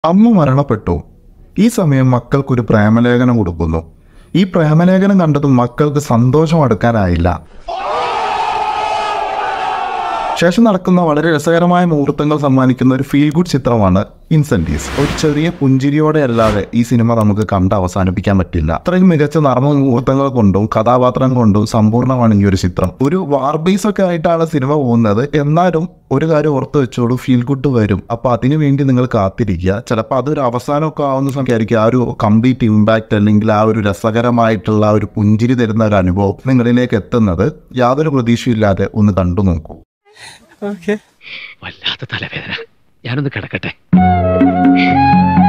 അമ്മ മരണപ്പെട്ടു ഈ സമയം മക്കൾക്കൊരു പ്രേമലേഖനം കൊടുക്കുന്നു ഈ പ്രേമലേഖനം കണ്ടതും മക്കൾക്ക് സന്തോഷം അടുക്കാനായില്ല ശേഷം നടക്കുന്ന വളരെ രസകരമായ മുഹൂർത്തങ്ങൾ സമ്മാനിക്കുന്ന ഒരു ഫീൽ ഗുഡ് ചിത്രമാണ് ഇൻസെന്റീവ്സ് ഒരു ചെറിയ പുഞ്ചിരിയോടെ അല്ലാതെ ഈ സിനിമ നമുക്ക് കണ്ട് അവസാനിപ്പിക്കാൻ പറ്റില്ല അത്രയും മികച്ച നർമ്മ മുഹൂർത്തങ്ങൾ കൊണ്ടും കഥാപാത്രം കൊണ്ടും സമ്പൂർണ്ണമാണ് ഈ ഒരു ചിത്രം ഒരു വാർബീസ് ഒക്കെ ആയിട്ടാണ് സിനിമ പോകുന്നത് എന്നാലും ഒരു കാര്യം ഓർത്ത് വെച്ചോളൂ ഫീൽ ഗുഡ് വരും അപ്പൊ അതിനു വേണ്ടി നിങ്ങൾ കാത്തിരിക്കുക ചിലപ്പോൾ അതൊരു അവസാനമൊക്കെ ആവുന്ന സമയമായിരിക്കും ആ ഒരു കംപ്ലീറ്റ് ഇമ്പാക്റ്റ് അല്ലെങ്കിൽ ആ ഒരു രസകരമായിട്ടുള്ള ആ ഒരു പുഞ്ചിരി തരുന്ന ഒരു അനുഭവം നിങ്ങളിലേക്ക് എത്തുന്നത് യാതൊരു പ്രതീക്ഷയില്ലാതെ ഒന്ന് കണ്ടു നോക്കൂ ഓക്കെ വല്ലാത്ത തലവേദന ഞാനൊന്ന് കിടക്കട്ടെ